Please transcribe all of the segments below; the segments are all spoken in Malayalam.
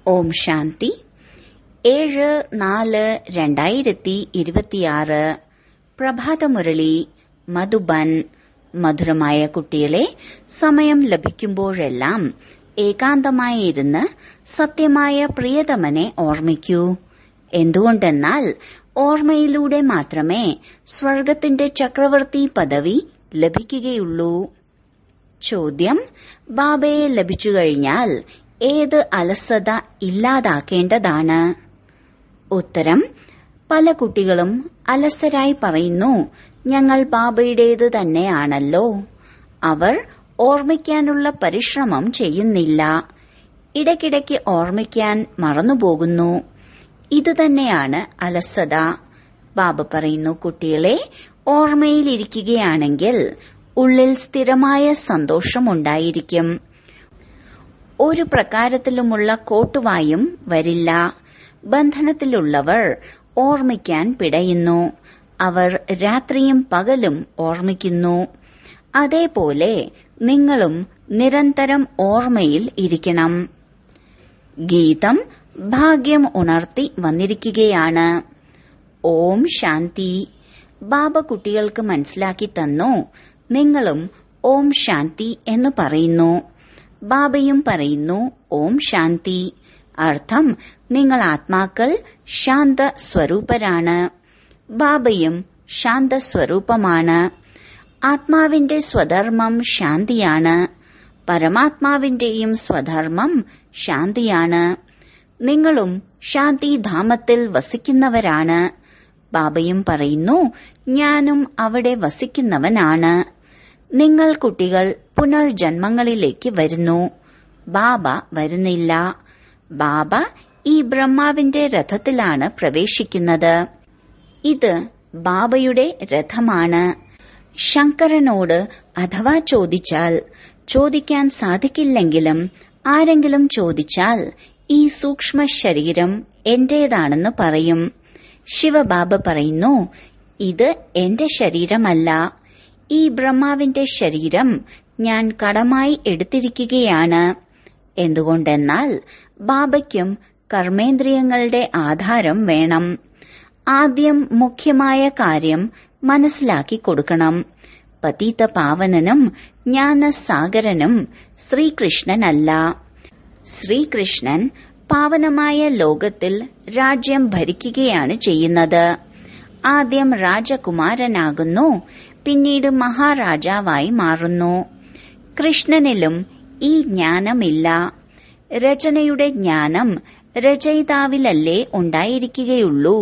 ഓം ശാന്തി ഏഴ് നാല് രണ്ടായിരത്തി ഇരുപത്തിയാറ് പ്രഭാതമുരളി മധുബൻ മധുരമായ കുട്ടികളെ സമയം ലഭിക്കുമ്പോഴെല്ലാം ഏകാന്തമായി ഇരുന്ന് സത്യമായ പ്രിയതമനെ ഓർമ്മിക്കൂ എന്തുകൊണ്ടെന്നാൽ ഓർമ്മയിലൂടെ മാത്രമേ സ്വർഗത്തിന്റെ ചക്രവർത്തി പദവി ലഭിക്കുകയുള്ളൂ ചോദ്യം ബാബയെ ലഭിച്ചു കഴിഞ്ഞാൽ ഏത് അലസത ഇല്ലാതാക്കേണ്ടതാണ് ഉത്തരം പല കുട്ടികളും അലസരായി പറയുന്നു ഞങ്ങൾ ബാബയുടേത് തന്നെയാണല്ലോ അവർ ഓർമ്മിക്കാനുള്ള പരിശ്രമം ചെയ്യുന്നില്ല ഇടയ്ക്കിടയ്ക്ക് ഓർമ്മിക്കാൻ മറന്നുപോകുന്നു ഇതുതന്നെയാണ് അലസത ബാബ പറയുന്നു കുട്ടികളെ ഓർമ്മയിലിരിക്കുകയാണെങ്കിൽ ഉള്ളിൽ സ്ഥിരമായ സന്തോഷമുണ്ടായിരിക്കും ഒരു പ്രകാരത്തിലുമുള്ള കോട്ടുവായും വരില്ല ബന്ധനത്തിലുള്ളവർ ഓർമ്മിക്കാൻ പിടയുന്നു അവർ രാത്രിയും പകലും ഓർമ്മിക്കുന്നു അതേപോലെ നിങ്ങളും നിരന്തരം ഓർമ്മയിൽ ഇരിക്കണം ഗീതം ഭാഗ്യം ഉണർത്തി വന്നിരിക്കുകയാണ് ഓം ശാന്തി ബാബ കുട്ടികൾക്ക് മനസ്സിലാക്കി തന്നു നിങ്ങളും ഓം ശാന്തി എന്ന് പറയുന്നു ബാബയും പറയുന്നു ഓം ശാന്തി അർത്ഥം നിങ്ങൾ ആത്മാക്കൾ ശാന്ത സ്വരൂപരാണ് ബാബയും ശാന്ത സ്വരൂപമാണ് ആത്മാവിന്റെ സ്വധർമ്മം ശാന്തിയാണ് പരമാത്മാവിന്റെയും സ്വധർമ്മം ശാന്തിയാണ് നിങ്ങളും ശാന്തിധാമത്തിൽ വസിക്കുന്നവരാണ് ബാബയും പറയുന്നു ഞാനും അവിടെ വസിക്കുന്നവനാണ് നിങ്ങൾ കുട്ടികൾ പുനർജന്മങ്ങളിലേക്ക് വരുന്നു ബാബ വരുന്നില്ല ബാബ ഈ ബ്രഹ്മാവിന്റെ രഥത്തിലാണ് പ്രവേശിക്കുന്നത് ഇത് ബാബയുടെ രഥമാണ് ശങ്കരനോട് അഥവാ ചോദിച്ചാൽ ചോദിക്കാൻ സാധിക്കില്ലെങ്കിലും ആരെങ്കിലും ചോദിച്ചാൽ ഈ സൂക്ഷ്മ ശരീരം എന്റേതാണെന്ന് പറയും ശിവബാബ പറയുന്നു ഇത് എന്റെ ശരീരമല്ല ഈ ബ്രഹ്മാവിന്റെ ശരീരം ഞാൻ കടമായി എടുത്തിരിക്കുകയാണ് എന്തുകൊണ്ടെന്നാൽ ബാബയ്ക്കും കർമ്മേന്ദ്രിയങ്ങളുടെ ആധാരം വേണം ആദ്യം മുഖ്യമായ കാര്യം മനസ്സിലാക്കി കൊടുക്കണം പതീത പാവനനും ജ്ഞാനസാഗരനും ശ്രീകൃഷ്ണനല്ല ശ്രീകൃഷ്ണൻ പാവനമായ ലോകത്തിൽ രാജ്യം ഭരിക്കുകയാണ് ചെയ്യുന്നത് ആദ്യം രാജകുമാരനാകുന്നു പിന്നീട് മഹാരാജാവായി മാറുന്നു കൃഷ്ണനിലും ഈ ജ്ഞാനമില്ല രചനയുടെ ജ്ഞാനം രചയിതാവിലല്ലേ ഉണ്ടായിരിക്കുകയുള്ളൂ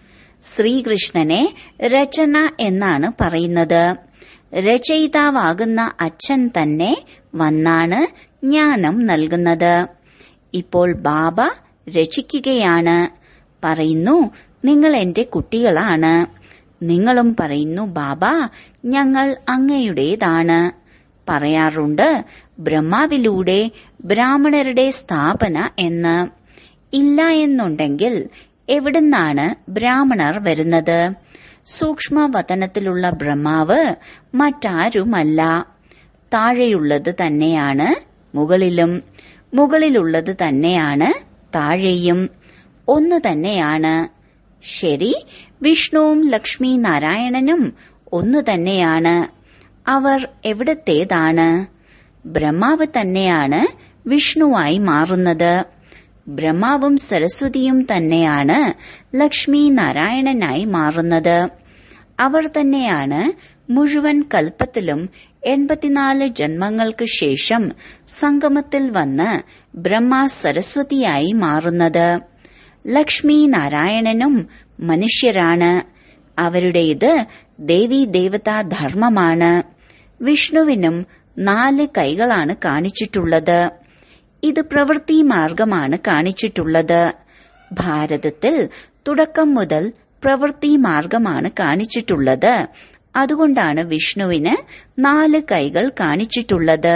ശ്രീകൃഷ്ണനെ രചന എന്നാണ് പറയുന്നത് രചയിതാവാകുന്ന അച്ഛൻ തന്നെ വന്നാണ് ജ്ഞാനം നൽകുന്നത് ഇപ്പോൾ ബാബ രചിക്കുകയാണ് പറയുന്നു നിങ്ങൾ എന്റെ കുട്ടികളാണ് നിങ്ങളും പറയുന്നു ബാബ ഞങ്ങൾ അങ്ങയുടേതാണ് പറയാറുണ്ട് ബ്രഹ്മാവിലൂടെ ബ്രാഹ്മണരുടെ സ്ഥാപന എന്ന് ഇല്ല എന്നുണ്ടെങ്കിൽ എവിടുന്നാണ് ബ്രാഹ്മണർ വരുന്നത് സൂക്ഷ്മവതനത്തിലുള്ള ബ്രഹ്മാവ് മറ്റാരുമല്ല താഴെയുള്ളത് തന്നെയാണ് മുകളിലും മുകളിലുള്ളത് തന്നെയാണ് താഴെയും ഒന്ന് തന്നെയാണ് ശരി വിഷ്ണുവും ലക്ഷ്മി നാരായണനും ഒന്ന് തന്നെയാണ് അവർ എവിടത്തേതാണ് ബ്രഹ്മാവ് തന്നെയാണ് വിഷ്ണുവായി മാറുന്നത് ബ്രഹ്മാവും സരസ്വതിയും തന്നെയാണ് ലക്ഷ്മി നാരായണനായി മാറുന്നത് അവർ തന്നെയാണ് മുഴുവൻ കൽപ്പത്തിലും എൺപത്തിനാല് ജന്മങ്ങൾക്ക് ശേഷം സംഗമത്തിൽ വന്ന് ബ്രഹ്മ സരസ്വതിയായി മാറുന്നത് ലക്ഷ്മി നാരായണനും മനുഷ്യരാണ് അവരുടേത് ദേവീ ദേവതാ ധർമ്മമാണ് വിഷ്ണുവിനും നാല് കൈകളാണ് കാണിച്ചിട്ടുള്ളത് ഇത് പ്രവൃത്തി മാർഗമാണ് കാണിച്ചിട്ടുള്ളത് ഭാരതത്തിൽ തുടക്കം മുതൽ പ്രവൃത്തി മാർഗമാണ് കാണിച്ചിട്ടുള്ളത് അതുകൊണ്ടാണ് വിഷ്ണുവിന് നാല് കൈകൾ കാണിച്ചിട്ടുള്ളത്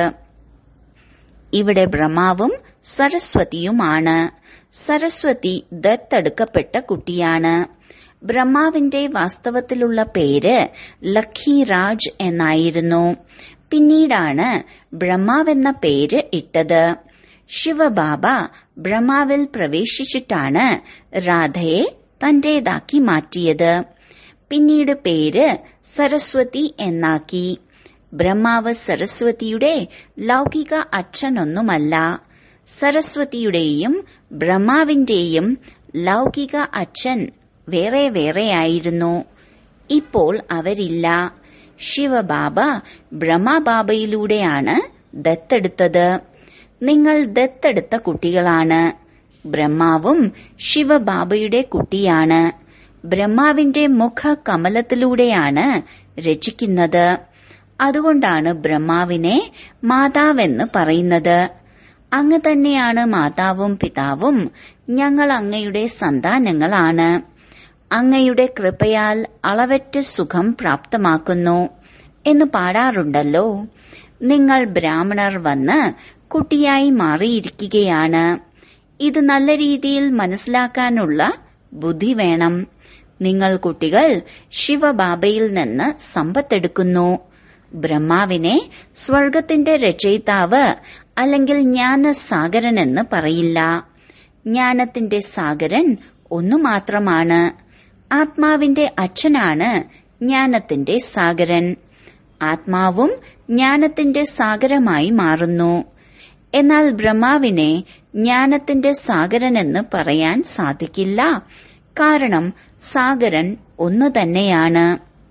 ഇവിടെ ബ്രഹ്മാവും സരസ്വതിയുമാണ് സരസ്വതി ദത്തെടുക്കപ്പെട്ട കുട്ടിയാണ് ബ്രഹ്മാവിന്റെ വാസ്തവത്തിലുള്ള പേര് ലക്കി രാജ് എന്നായിരുന്നു പിന്നീടാണ് ബ്രഹ്മാവെന്ന പേര് ഇട്ടത് ശിവബാബ ബ്രഹ്മാവിൽ പ്രവേശിച്ചിട്ടാണ് രാധയെ തന്റേതാക്കി മാറ്റിയത് പിന്നീട് പേര് സരസ്വതി എന്നാക്കി ബ്രഹ്മാവ് സരസ്വതിയുടെ ലൗകിക അച്ഛനൊന്നുമല്ല സരസ്വതിയുടെയും ബ്രഹ്മാവിന്റെയും ലൗകിക അച്ഛൻ വേറെ വേറെയായിരുന്നു ഇപ്പോൾ അവരില്ല ശിവബാബ ബ്രഹ്മബാബയിലൂടെയാണ് ദത്തെടുത്തത് നിങ്ങൾ ദത്തെടുത്ത കുട്ടികളാണ് ബ്രഹ്മാവും ശിവബാബയുടെ കുട്ടിയാണ് ബ്രഹ്മാവിന്റെ മുഖ കമലത്തിലൂടെയാണ് രചിക്കുന്നത് അതുകൊണ്ടാണ് ബ്രഹ്മാവിനെ മാതാവെന്ന് പറയുന്നത് അങ്ങ് തന്നെയാണ് മാതാവും പിതാവും ഞങ്ങൾ അങ്ങയുടെ സന്താനങ്ങളാണ് അങ്ങയുടെ കൃപയാൽ അളവറ്റ സുഖം പ്രാപ്തമാക്കുന്നു എന്ന് പാടാറുണ്ടല്ലോ നിങ്ങൾ ബ്രാഹ്മണർ വന്ന് കുട്ടിയായി മാറിയിരിക്കുകയാണ് ഇത് നല്ല രീതിയിൽ മനസ്സിലാക്കാനുള്ള ബുദ്ധി വേണം നിങ്ങൾ കുട്ടികൾ ശിവബാബയിൽ നിന്ന് സമ്പത്തെടുക്കുന്നു ബ്രഹ്മാവിനെ സ്വർഗത്തിന്റെ രചയിതാവ് അല്ലെങ്കിൽ ജ്ഞാനസാഗരൻ എന്ന് പറയില്ല ജ്ഞാനത്തിന്റെ സാഗരൻ ഒന്നു മാത്രമാണ് ആത്മാവിന്റെ അച്ഛനാണ് ജ്ഞാനത്തിന്റെ സാഗരൻ ആത്മാവും ജ്ഞാനത്തിന്റെ സാഗരമായി മാറുന്നു എന്നാൽ ബ്രഹ്മാവിനെ ജ്ഞാനത്തിന്റെ സാഗരനെന്ന് പറയാൻ സാധിക്കില്ല കാരണം സാഗരൻ ഒന്നു തന്നെയാണ്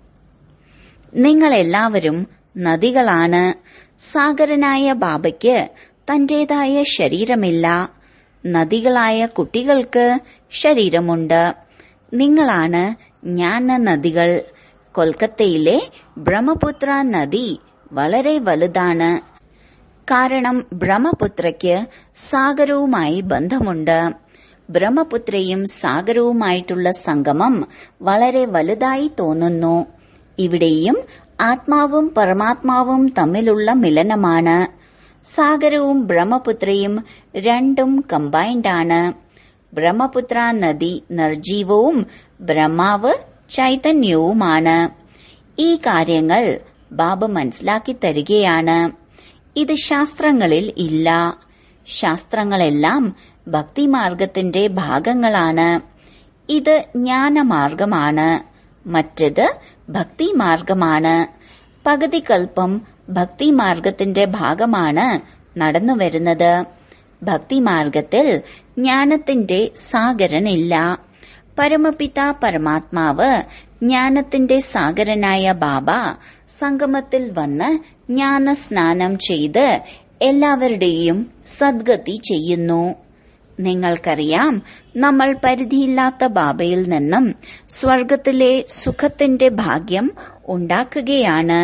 നിങ്ങളെല്ലാവരും നദികളാണ് സാഗരനായ ബാബയ്ക്ക് തന്റേതായ ശരീരമില്ല നദികളായ കുട്ടികൾക്ക് ശരീരമുണ്ട് നിങ്ങളാണ് ജ്ഞാന നദികൾ കൊൽക്കത്തയിലെ ബ്രഹ്മപുത്ര നദി വളരെ വലുതാണ് കാരണം ബ്രഹ്മപുത്രയ്ക്ക് സാഗരവുമായി ബന്ധമുണ്ട് ബ്രഹ്മപുത്രയും സാഗരവുമായിട്ടുള്ള സംഗമം വളരെ വലുതായി തോന്നുന്നു ഇവിടെയും ആത്മാവും പരമാത്മാവും തമ്മിലുള്ള മിലനമാണ് സാഗരവും ബ്രഹ്മപുത്രയും രണ്ടും കമ്പൈൻഡ് ആണ് ബ്രഹ്മപുത്ര നദി നിർജീവവും ബ്രഹ്മാവ് ചൈതന്യവുമാണ് ഈ കാര്യങ്ങൾ ബാബ മനസ്സിലാക്കി തരികയാണ് ഇത് ശാസ്ത്രങ്ങളിൽ ഇല്ല ശാസ്ത്രങ്ങളെല്ലാം ഭക്തിമാർഗത്തിന്റെ ഭാഗങ്ങളാണ് ഇത് ജ്ഞാനമാർഗമാണ് മറ്റത് ഭക്തിമാർഗമാണ് പകുതി കൽപ്പം ഭക്തിമാർഗത്തിന്റെ ഭാഗമാണ് നടന്നുവരുന്നത് ഭക്തിമാർഗത്തിൽ ജ്ഞാനത്തിന്റെ സാഗരനില്ല പരമപിത പരമാത്മാവ് ജ്ഞാനത്തിന്റെ സാഗരനായ ബാബ സംഗമത്തിൽ വന്ന് ജ്ഞാനസ്നാനം ചെയ്ത് എല്ലാവരുടെയും സദ്ഗതി ചെയ്യുന്നു നിങ്ങൾക്കറിയാം നമ്മൾ പരിധിയില്ലാത്ത ബാബയിൽ നിന്നും സ്വർഗത്തിലെ സുഖത്തിന്റെ ഭാഗ്യം ഉണ്ടാക്കുകയാണ്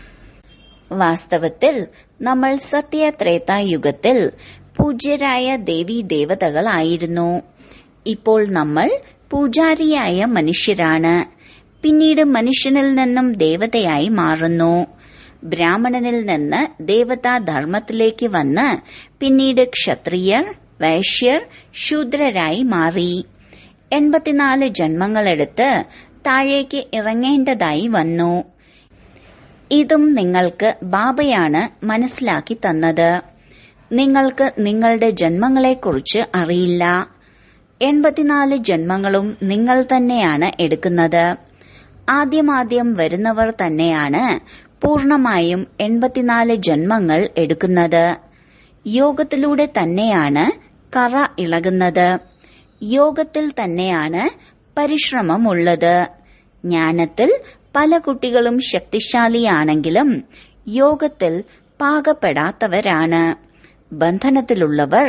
വാസ്തവത്തിൽ നമ്മൾ സത്യത്രേതായുഗത്തിൽ പൂജ്യരായ ദേവീ ദേവതകളായിരുന്നു ഇപ്പോൾ നമ്മൾ പൂജാരിയായ മനുഷ്യരാണ് പിന്നീട് മനുഷ്യനിൽ നിന്നും ദേവതയായി മാറുന്നു ബ്രാഹ്മണനിൽ നിന്ന് ദേവതാ ധർമ്മത്തിലേക്ക് വന്ന് പിന്നീട് ക്ഷത്രിയർ വൈശ്യർ ശൂദ്രരായി മാറി എൺപത്തിനാല് ജന്മങ്ങളെടുത്ത് താഴേക്ക് ഇറങ്ങേണ്ടതായി വന്നു ഇതും നിങ്ങൾക്ക് ബാബയാണ് മനസ്സിലാക്കി തന്നത് നിങ്ങൾക്ക് നിങ്ങളുടെ ജന്മങ്ങളെക്കുറിച്ച് അറിയില്ല എൺപത്തിനാല് ജന്മങ്ങളും നിങ്ങൾ തന്നെയാണ് എടുക്കുന്നത് ആദ്യമാദ്യം വരുന്നവർ തന്നെയാണ് പൂർണമായും എൺപത്തിനാല് ജന്മങ്ങൾ എടുക്കുന്നത് യോഗത്തിലൂടെ തന്നെയാണ് കറ ഇളകുന്നത് യോഗത്തിൽ തന്നെയാണ് പരിശ്രമമുള്ളത് ജ്ഞാനത്തിൽ പല കുട്ടികളും ശക്തിശാലിയാണെങ്കിലും യോഗത്തിൽ പാകപ്പെടാത്തവരാണ് ബന്ധനത്തിലുള്ളവർ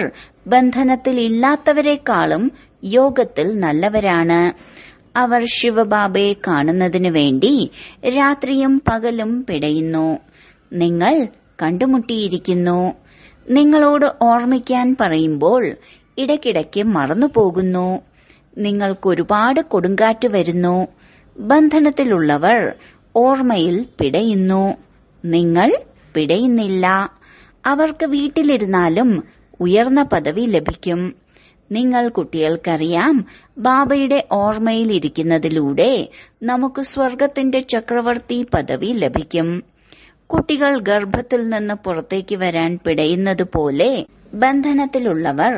ബന്ധനത്തിലില്ലാത്തവരെക്കാളും യോഗത്തിൽ നല്ലവരാണ് അവർ ശിവബാബയെ കാണുന്നതിനു വേണ്ടി രാത്രിയും പകലും പിടയുന്നു നിങ്ങൾ കണ്ടുമുട്ടിയിരിക്കുന്നു നിങ്ങളോട് ഓർമ്മിക്കാൻ പറയുമ്പോൾ ഇടയ്ക്കിടയ്ക്ക് മറന്നുപോകുന്നു നിങ്ങൾക്കൊരുപാട് കൊടുങ്കാറ്റ് വരുന്നു ബന്ധനത്തിലുള്ളവർ ഓർമ്മയിൽ പിടയുന്നു നിങ്ങൾ പിടയുന്നില്ല അവർക്ക് വീട്ടിലിരുന്നാലും ഉയർന്ന പദവി ലഭിക്കും നിങ്ങൾ കുട്ടികൾക്കറിയാം ബാബയുടെ ഓർമ്മയിൽ ഇരിക്കുന്നതിലൂടെ നമുക്ക് സ്വർഗത്തിന്റെ ചക്രവർത്തി പദവി ലഭിക്കും കുട്ടികൾ ഗർഭത്തിൽ നിന്ന് പുറത്തേക്ക് വരാൻ പിടയുന്നത് പോലെ ബന്ധനത്തിലുള്ളവർ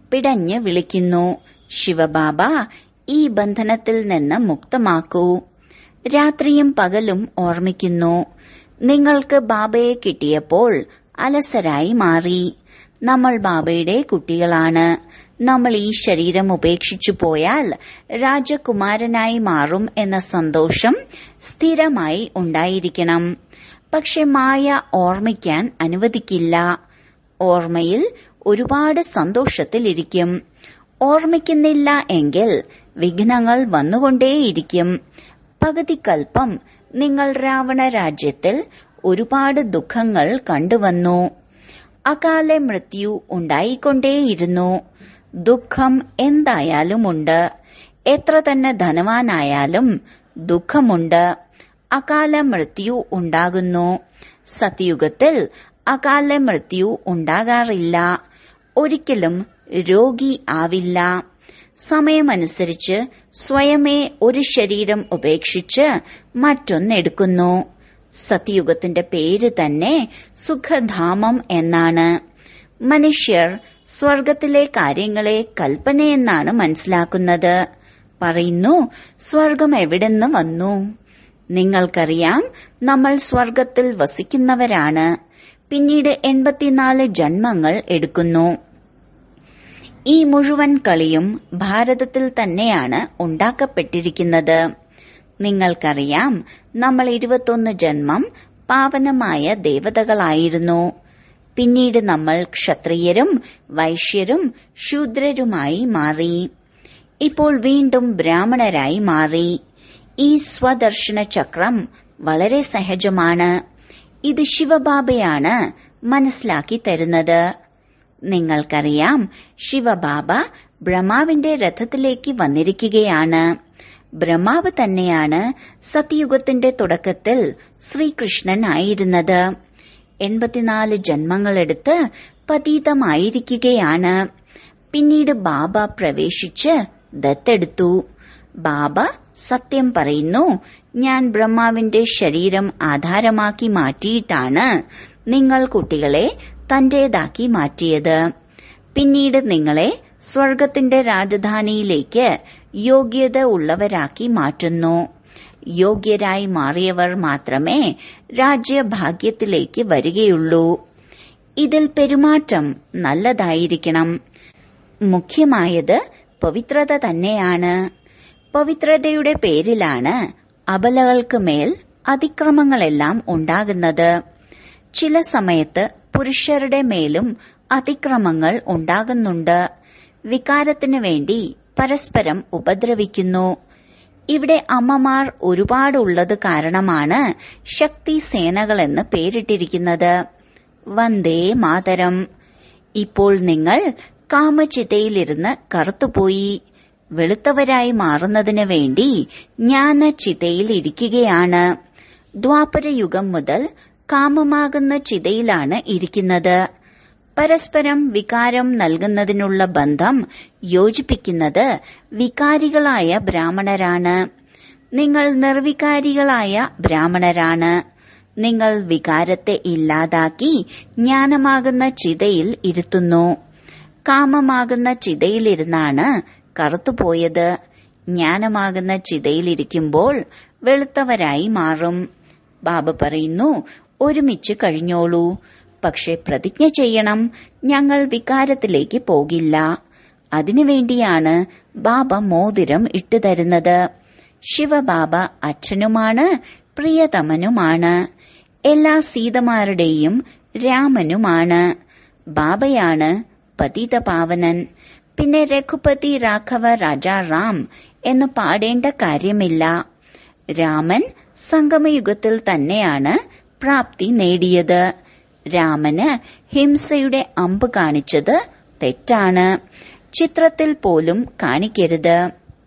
പിടഞ്ഞ് വിളിക്കുന്നു ശിവബാബ ഈ ബന്ധനത്തിൽ നിന്ന് മുക്തമാക്കൂ രാത്രിയും പകലും ഓർമ്മിക്കുന്നു നിങ്ങൾക്ക് ബാബയെ കിട്ടിയപ്പോൾ അലസരായി മാറി നമ്മൾ ബാബയുടെ കുട്ടികളാണ് നമ്മൾ ഈ ശരീരം ഉപേക്ഷിച്ചു പോയാൽ രാജകുമാരനായി മാറും എന്ന സന്തോഷം സ്ഥിരമായി ഉണ്ടായിരിക്കണം പക്ഷെ മായ ഓർമ്മിക്കാൻ അനുവദിക്കില്ല ഓർമ്മയിൽ ഒരുപാട് സന്തോഷത്തിലിരിക്കും ഓർമ്മിക്കുന്നില്ല എങ്കിൽ വിഘ്നങ്ങൾ വന്നുകൊണ്ടേയിരിക്കും പകുതിക്കൽപ്പം നിങ്ങൾ രാവണ രാജ്യത്തിൽ ഒരുപാട് ദുഃഖങ്ങൾ കണ്ടുവന്നു അകാല മൃത്യു ഉണ്ടായിക്കൊണ്ടേയിരുന്നു ദുഃഖം എന്തായാലുമുണ്ട് എത്ര തന്നെ ധനവാനായാലും ദുഃഖമുണ്ട് അകാല മൃത്യു ഉണ്ടാകുന്നു സത്യുഗത്തിൽ അകാല മൃത്യു ഉണ്ടാകാറില്ല ഒരിക്കലും രോഗി ആവില്ല സമയമനുസരിച്ച് സ്വയമേ ഒരു ശരീരം ഉപേക്ഷിച്ച് മറ്റൊന്നെടുക്കുന്നു സത്യുഗത്തിന്റെ പേര് തന്നെ സുഖധാമം എന്നാണ് മനുഷ്യർ സ്വർഗത്തിലെ കാര്യങ്ങളെ കൽപ്പനയെന്നാണ് മനസ്സിലാക്കുന്നത് പറയുന്നു സ്വർഗം എവിടെന്ന് വന്നു നിങ്ങൾക്കറിയാം നമ്മൾ സ്വർഗത്തിൽ വസിക്കുന്നവരാണ് പിന്നീട് എൺപത്തിനാല് ജന്മങ്ങൾ എടുക്കുന്നു ഈ മുഴുവൻ കളിയും ഭാരതത്തിൽ തന്നെയാണ് ഉണ്ടാക്കപ്പെട്ടിരിക്കുന്നത് നിങ്ങൾക്കറിയാം നമ്മൾ ഇരുപത്തൊന്ന് ജന്മം പാവനമായ ദേവതകളായിരുന്നു പിന്നീട് നമ്മൾ ക്ഷത്രിയരും വൈശ്യരും ശൂദ്രരുമായി മാറി ഇപ്പോൾ വീണ്ടും ബ്രാഹ്മണരായി മാറി ഈ സ്വദർശന ചക്രം വളരെ സഹജമാണ് ഇത് ശിവബാബയാണ് മനസ്സിലാക്കി തരുന്നത് നിങ്ങൾക്കറിയാം ശിവബാബ ബ്രഹ്മാവിന്റെ രഥത്തിലേക്ക് വന്നിരിക്കുകയാണ് ബ്രഹ്മാവ് തന്നെയാണ് സത്യയുഗത്തിന്റെ തുടക്കത്തിൽ ശ്രീകൃഷ്ണൻ ആയിരുന്നത് എൺപത്തിനാല് ജന്മങ്ങളെടുത്ത് പതീതമായിരിക്കുകയാണ് പിന്നീട് ബാബ പ്രവേശിച്ച് ദത്തെടുത്തു ബാബ സത്യം പറയുന്നു ഞാൻ ബ്രഹ്മാവിന്റെ ശരീരം ആധാരമാക്കി മാറ്റിയിട്ടാണ് നിങ്ങൾ കുട്ടികളെ തന്റേതാക്കി മാറ്റിയത് പിന്നീട് നിങ്ങളെ സ്വർഗത്തിന്റെ രാജധാനിയിലേക്ക് യോഗ്യത ഉള്ളവരാക്കി മാറ്റുന്നു യോഗ്യരായി മാറിയവർ മാത്രമേ രാജ്യഭാഗ്യത്തിലേക്ക് വരികയുള്ളൂ ഇതിൽ പെരുമാറ്റം നല്ലതായിരിക്കണം മുഖ്യമായത് പവിത്രത തന്നെയാണ് പവിത്രതയുടെ പേരിലാണ് അബലകൾക്ക് മേൽ അതിക്രമങ്ങളെല്ലാം ഉണ്ടാകുന്നത് ചില സമയത്ത് പുരുഷരുടെ മേലും അതിക്രമങ്ങൾ ഉണ്ടാകുന്നുണ്ട് വികാരത്തിനു വേണ്ടി പരസ്പരം ഉപദ്രവിക്കുന്നു ഇവിടെ അമ്മമാർ ഒരുപാടുള്ളത് കാരണമാണ് ശക്തി സേനകളെന്ന് പേരിട്ടിരിക്കുന്നത് വന്ദേ മാതരം ഇപ്പോൾ നിങ്ങൾ കാമചിതയിലിരുന്ന് കറുത്തുപോയി വെളുത്തവരായി മാറുന്നതിന് വേണ്ടി ജ്ഞാന ചിതയിൽ ഇരിക്കുകയാണ് ദ്വാപരയുഗം മുതൽ കാമമാകുന്ന ചിതയിലാണ് ഇരിക്കുന്നത് പരസ്പരം വികാരം നൽകുന്നതിനുള്ള ബന്ധം യോജിപ്പിക്കുന്നത് വികാരികളായ ബ്രാഹ്മണരാണ് നിങ്ങൾ നിർവികാരികളായ ബ്രാഹ്മണരാണ് നിങ്ങൾ വികാരത്തെ ഇല്ലാതാക്കി ജ്ഞാനമാകുന്ന ചിതയിൽ ഇരുത്തുന്നു കാമമാകുന്ന ചിതയിലിരുന്നാണ് കറുത്തുപോയത് ജ്ഞാനമാകുന്ന ചിതയിലിരിക്കുമ്പോൾ വെളുത്തവരായി മാറും ബാബ പറയുന്നു ഒരുമിച്ച് കഴിഞ്ഞോളൂ പക്ഷെ പ്രതിജ്ഞ ചെയ്യണം ഞങ്ങൾ വികാരത്തിലേക്ക് പോകില്ല അതിനുവേണ്ടിയാണ് ബാബ മോതിരം ഇട്ടുതരുന്നത് ശിവബാബ അച്ഛനുമാണ് പ്രിയതമനുമാണ് എല്ലാ സീതമാരുടെയും രാമനുമാണ് ബാബയാണ് പതിതപാവനൻ പിന്നെ രഘുപതി രാഘവ രാജാ റാം എന്ന് പാടേണ്ട കാര്യമില്ല രാമൻ സംഗമയുഗത്തിൽ തന്നെയാണ് പ്രാപ്തി നേടിയത് രാമന് ഹിംസയുടെ അമ്പ് കാണിച്ചത് തെറ്റാണ് ചിത്രത്തിൽ പോലും കാണിക്കരുത്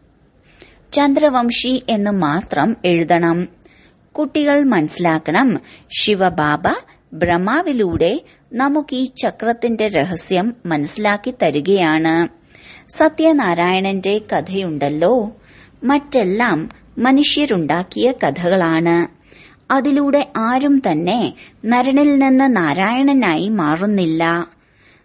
ചന്ദ്രവംശി എന്ന് മാത്രം എഴുതണം കുട്ടികൾ മനസ്സിലാക്കണം ശിവബാബ ബ്രഹ്മാവിലൂടെ നമുക്ക് ഈ ചക്രത്തിന്റെ രഹസ്യം മനസ്സിലാക്കി തരികയാണ് സത്യനാരായണന്റെ കഥയുണ്ടല്ലോ മറ്റെല്ലാം മനുഷ്യരുണ്ടാക്കിയ കഥകളാണ് അതിലൂടെ ആരും തന്നെ നരനിൽ നിന്ന് നാരായണനായി മാറുന്നില്ല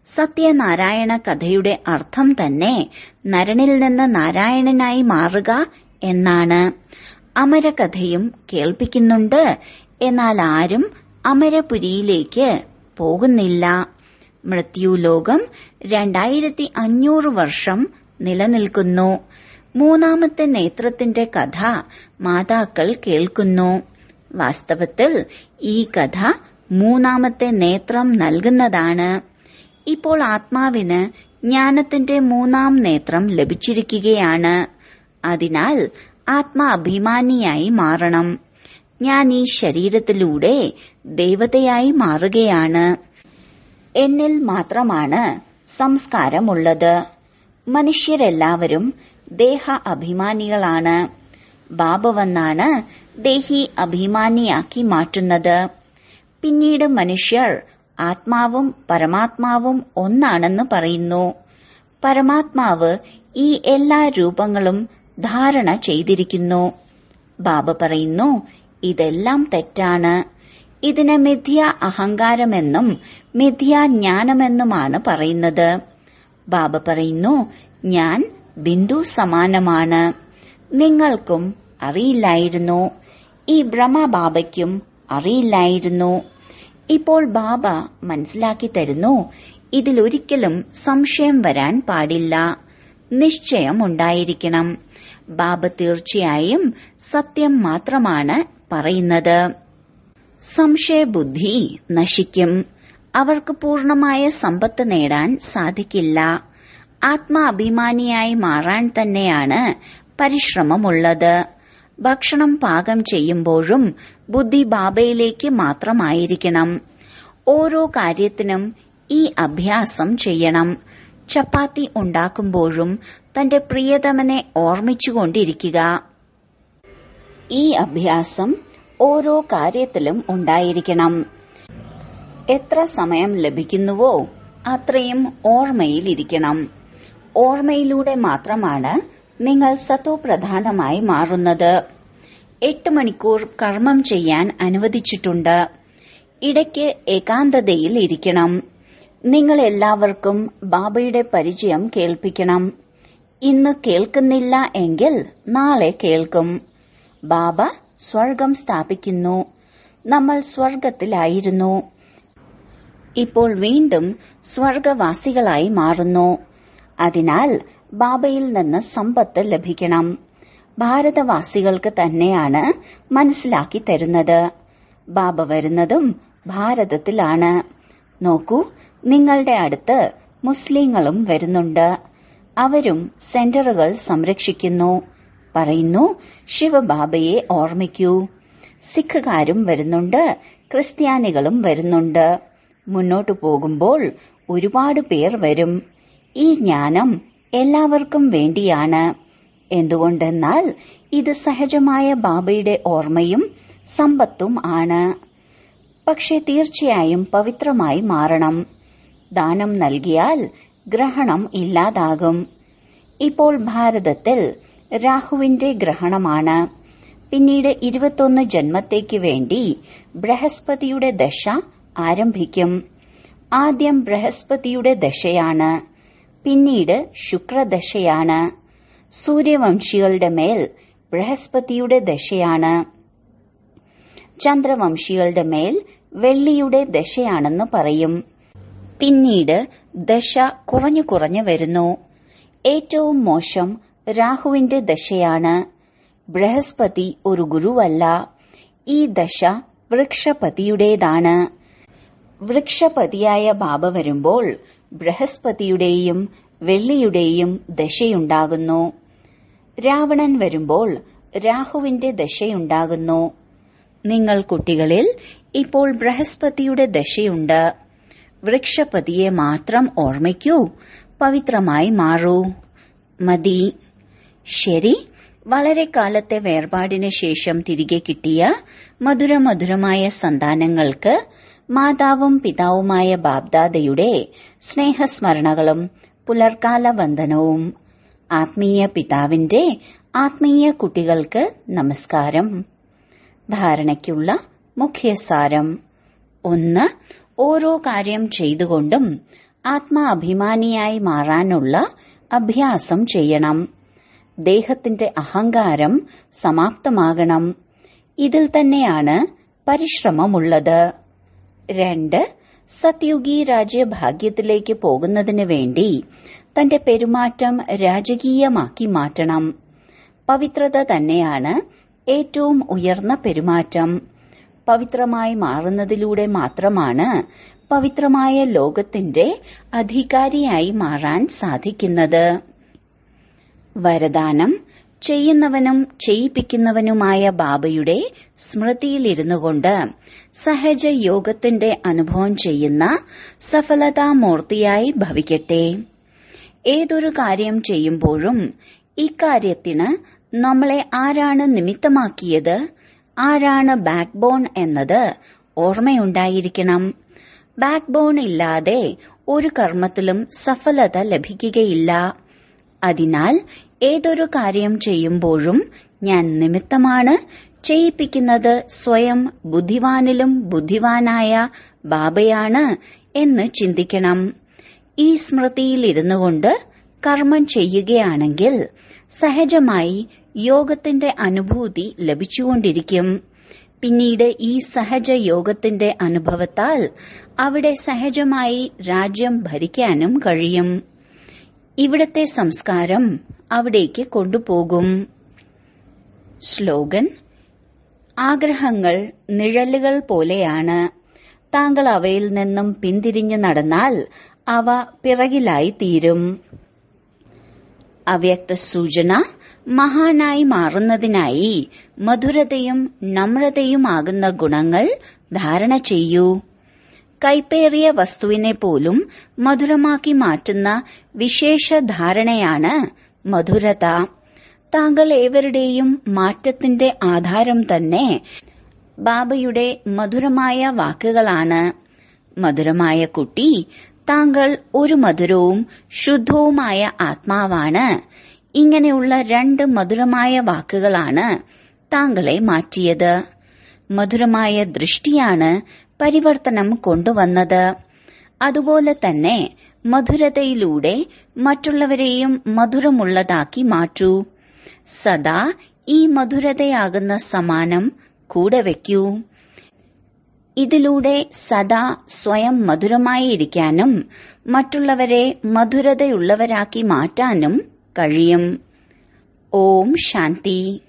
സത്യനാരായണ കഥയുടെ അർത്ഥം തന്നെ നരനിൽ നിന്ന് നാരായണനായി മാറുക എന്നാണ് അമരകഥയും കേൾപ്പിക്കുന്നുണ്ട് എന്നാൽ ആരും അമരപുരിയിലേക്ക് പോകുന്നില്ല മൃത്യുലോകം രണ്ടായിരത്തി അഞ്ഞൂറ് വർഷം നിലനിൽക്കുന്നു മൂന്നാമത്തെ നേത്രത്തിന്റെ കഥ മാതാക്കൾ കേൾക്കുന്നു വാസ്തവത്തിൽ ഈ കഥ മൂന്നാമത്തെ നേത്രം നൽകുന്നതാണ് ഇപ്പോൾ ആത്മാവിന് ജ്ഞാനത്തിന്റെ മൂന്നാം നേത്രം ലഭിച്ചിരിക്കുകയാണ് അതിനാൽ ആത്മാ അഭിമാനിയായി മാറണം ഞാൻ ഈ ശരീരത്തിലൂടെ ദേവതയായി മാറുകയാണ് എന്നിൽ മാത്രമാണ് സംസ്കാരമുള്ളത് മനുഷ്യരെല്ലാവരും ദേഹ അഭിമാനികളാണ് ബാബ വന്നാണ് ദേഹി അഭിമാനിയാക്കി മാറ്റുന്നത് പിന്നീട് മനുഷ്യർ ആത്മാവും പരമാത്മാവും ഒന്നാണെന്ന് പറയുന്നു പരമാത്മാവ് ഈ എല്ലാ രൂപങ്ങളും ധാരണ ചെയ്തിരിക്കുന്നു ബാബ പറയുന്നു ഇതെല്ലാം തെറ്റാണ് ഇതിന് മിഥ്യ അഹങ്കാരമെന്നും മിഥ്യാജ്ഞാനമെന്നുമാണ് പറയുന്നത് ബാബ പറയുന്നു ഞാൻ ബിന്ദു സമാനമാണ് നിങ്ങൾക്കും അറിയില്ലായിരുന്നു ഈ ബ്രഹ്മബാബയ്ക്കും അറിയില്ലായിരുന്നു ഇപ്പോൾ ബാബ മനസ്സിലാക്കി തരുന്നു ഇതിലൊരിക്കലും സംശയം വരാൻ പാടില്ല നിശ്ചയം ഉണ്ടായിരിക്കണം ബാബ തീർച്ചയായും സത്യം മാത്രമാണ് പറയുന്നത് സംശയബുദ്ധി നശിക്കും അവർക്ക് പൂർണമായ സമ്പത്ത് നേടാൻ സാധിക്കില്ല ആത്മാഭിമാനിയായി മാറാൻ തന്നെയാണ് പരിശ്രമമുള്ളത് ഭക്ഷണം പാകം ചെയ്യുമ്പോഴും ബുദ്ധി ബാബയിലേക്ക് മാത്രമായിരിക്കണം ഓരോ കാര്യത്തിനും ഈ അഭ്യാസം ചെയ്യണം ചപ്പാത്തി ഉണ്ടാക്കുമ്പോഴും തന്റെ പ്രിയതമനെ ഓർമ്മിച്ചുകൊണ്ടിരിക്കുക ഈ അഭ്യാസം ഓരോ കാര്യത്തിലും ഉണ്ടായിരിക്കണം എത്ര സമയം ലഭിക്കുന്നുവോ അത്രയും ഓർമ്മയിലിരിക്കണം ഓർമ്മയിലൂടെ മാത്രമാണ് നിങ്ങൾ സത്വപ്രധാനമായി മാറുന്നത് എട്ട് മണിക്കൂർ കർമ്മം ചെയ്യാൻ അനുവദിച്ചിട്ടുണ്ട് ഇടയ്ക്ക് ഏകാന്തതയിൽ ഇരിക്കണം നിങ്ങൾ എല്ലാവർക്കും ബാബയുടെ പരിചയം കേൾപ്പിക്കണം ഇന്ന് കേൾക്കുന്നില്ല എങ്കിൽ നാളെ കേൾക്കും ബാബ സ്വർഗം സ്ഥാപിക്കുന്നു നമ്മൾ സ്വർഗത്തിലായിരുന്നു ഇപ്പോൾ വീണ്ടും സ്വർഗവാസികളായി മാറുന്നു അതിനാൽ ബാബയിൽ നിന്ന് സമ്പത്ത് ലഭിക്കണം ഭാരതവാസികൾക്ക് തന്നെയാണ് മനസ്സിലാക്കി തരുന്നത് ബാബ വരുന്നതും ഭാരതത്തിലാണ് നോക്കൂ നിങ്ങളുടെ അടുത്ത് മുസ്ലിങ്ങളും വരുന്നുണ്ട് അവരും സെന്ററുകൾ സംരക്ഷിക്കുന്നു പറയുന്നു ശിവബാബയെ ഓർമ്മിക്കൂ സിഖുകാരും വരുന്നുണ്ട് ക്രിസ്ത്യാനികളും വരുന്നുണ്ട് മുന്നോട്ടു പോകുമ്പോൾ ഒരുപാട് പേർ വരും ഈ ജ്ഞാനം എല്ലാവർക്കും വേണ്ടിയാണ് എന്തുകൊണ്ടെന്നാൽ ഇത് സഹജമായ ബാബയുടെ ഓർമ്മയും സമ്പത്തും ആണ് പക്ഷെ തീർച്ചയായും പവിത്രമായി മാറണം ദാനം നൽകിയാൽ ഗ്രഹണം ഇല്ലാതാകും ഇപ്പോൾ ഭാരതത്തിൽ രാഹുവിന്റെ ഗ്രഹണമാണ് പിന്നീട് ഇരുപത്തൊന്ന് ജന്മത്തേക്ക് വേണ്ടി ബൃഹസ്പതിയുടെ ദശ ആരംഭിക്കും ആദ്യം ബൃഹസ്പതിയുടെ ദശയാണ് പിന്നീട് ശുക്രദശയാണ് സൂര്യവംശികളുടെ മേൽ ബൃഹസ്പതിയുടെ ദശയാണ് ചന്ദ്രവംശികളുടെ മേൽ വെള്ളിയുടെ ദശയാണെന്ന് പറയും പിന്നീട് ദശ കുറഞ്ഞു കുറഞ്ഞു വരുന്നു ഏറ്റവും മോശം രാഹുവിന്റെ ദശയാണ് ബൃഹസ്പതി ഒരു ഗുരുവല്ല ഈ ദശ വൃക്ഷപതിയുടേതാണ് വൃക്ഷപതിയായ ബാബ വരുമ്പോൾ ബൃഹസ്പതിയുടെയും വെള്ളിയുടെയും ദശയുണ്ടാകുന്നു രാവണൻ വരുമ്പോൾ രാഹുവിന്റെ ദശയുണ്ടാകുന്നു നിങ്ങൾ കുട്ടികളിൽ ഇപ്പോൾ ബൃഹസ്പതിയുടെ ദശയുണ്ട് വൃക്ഷപതിയെ മാത്രം ഓർമ്മിക്കൂ പവിത്രമായി മാറൂ മതി ശരി വളരെ കാലത്തെ വേർപാടിന് ശേഷം തിരികെ കിട്ടിയ മധുരമധുരമായ സന്താനങ്ങൾക്ക് മാതാവും പിതാവുമായ ബാബ്ദാദയുടെ സ്നേഹസ്മരണകളും പുലർക്കാല വന്ദനവും ആത്മീയ പിതാവിന്റെ ആത്മീയ കുട്ടികൾക്ക് നമസ്കാരം ധാരണയ്ക്കുള്ള മുഖ്യസാരം ഒന്ന് ഓരോ കാര്യം ചെയ്തുകൊണ്ടും ആത്മാഭിമാനിയായി മാറാനുള്ള അഭ്യാസം ചെയ്യണം ദേഹത്തിന്റെ അഹങ്കാരം സമാപ്തമാകണം ഇതിൽ തന്നെയാണ് പരിശ്രമമുള്ളത് രണ്ട് സത്യുഗി രാജ്യഭാഗ്യത്തിലേക്ക് പോകുന്നതിന് വേണ്ടി തന്റെ പെരുമാറ്റം രാജകീയമാക്കി മാറ്റണം പവിത്രത തന്നെയാണ് ഏറ്റവും ഉയർന്ന പെരുമാറ്റം പവിത്രമായി മാറുന്നതിലൂടെ മാത്രമാണ് പവിത്രമായ ലോകത്തിന്റെ അധികാരിയായി മാറാൻ സാധിക്കുന്നത് വരദാനം ചെയ്യുന്നവനും ചെയ്യിപ്പിക്കുന്നവനുമായ ബാബയുടെ സ്മൃതിയിലിരുന്നുകൊണ്ട് സഹജ യോഗത്തിന്റെ അനുഭവം ചെയ്യുന്ന സഫലതാമൂർത്തിയായി ഭവിക്കട്ടെ ഏതൊരു കാര്യം ചെയ്യുമ്പോഴും ഇക്കാര്യത്തിന് നമ്മളെ ആരാണ് നിമിത്തമാക്കിയത് ആരാണ് ബാക്ക് ബോൺ എന്നത് ഓർമ്മയുണ്ടായിരിക്കണം ബാക്ക് ബോൺ ഇല്ലാതെ ഒരു കർമ്മത്തിലും സഫലത ലഭിക്കുകയില്ല അതിനാൽ ഏതൊരു കാര്യം ചെയ്യുമ്പോഴും ഞാൻ നിമിത്തമാണ് ചെയ്യിപ്പിക്കുന്നത് സ്വയം ബുദ്ധിവാനിലും ബുദ്ധിവാനായ ബാബയാണ് എന്ന് ചിന്തിക്കണം ഈ സ്മൃതിയിൽ ഇരുന്നു കൊണ്ട് കർമ്മം ചെയ്യുകയാണെങ്കിൽ സഹജമായി യോഗത്തിന്റെ അനുഭൂതി ലഭിച്ചുകൊണ്ടിരിക്കും പിന്നീട് ഈ സഹജ യോഗത്തിന്റെ അനുഭവത്താൽ അവിടെ സഹജമായി രാജ്യം ഭരിക്കാനും കഴിയും ഇവിടത്തെ സംസ്കാരം അവിടേക്ക് കൊണ്ടുപോകും സ്ലോഗൻ ആഗ്രഹങ്ങൾ നിഴലുകൾ പോലെയാണ് താങ്കൾ അവയിൽ നിന്നും പിന്തിരിഞ്ഞു നടന്നാൽ അവ പിറകിലായി തീരും അവ്യക്ത സൂചന മഹാനായി മാറുന്നതിനായി മധുരതയും നമ്രതയുമാകുന്ന ഗുണങ്ങൾ ധാരണ ചെയ്യൂ കൈപ്പേറിയ വസ്തുവിനെ പോലും മധുരമാക്കി മാറ്റുന്ന വിശേഷ ധാരണയാണ് മധുരത താങ്കൾ ഏവരുടെയും മാറ്റത്തിന്റെ ആധാരം തന്നെ ബാബയുടെ മധുരമായ വാക്കുകളാണ് മധുരമായ കുട്ടി താങ്കൾ ഒരു മധുരവും ശുദ്ധവുമായ ആത്മാവാണ് ഇങ്ങനെയുള്ള രണ്ട് മധുരമായ വാക്കുകളാണ് താങ്കളെ മാറ്റിയത് മധുരമായ ദൃഷ്ടിയാണ് പരിവർത്തനം കൊണ്ടുവന്നത് അതുപോലെ തന്നെ മധുരതയിലൂടെ മറ്റുള്ളവരെയും മധുരമുള്ളതാക്കി മാറ്റൂ സദാ ഈ മധുരതയാകുന്ന സമാനം കൂടെ വയ്ക്കൂ ഇതിലൂടെ സദാ സ്വയം മധുരമായിരിക്കാനും മറ്റുള്ളവരെ മധുരതയുള്ളവരാക്കി മാറ്റാനും കഴിയും ഓം ശാന്തി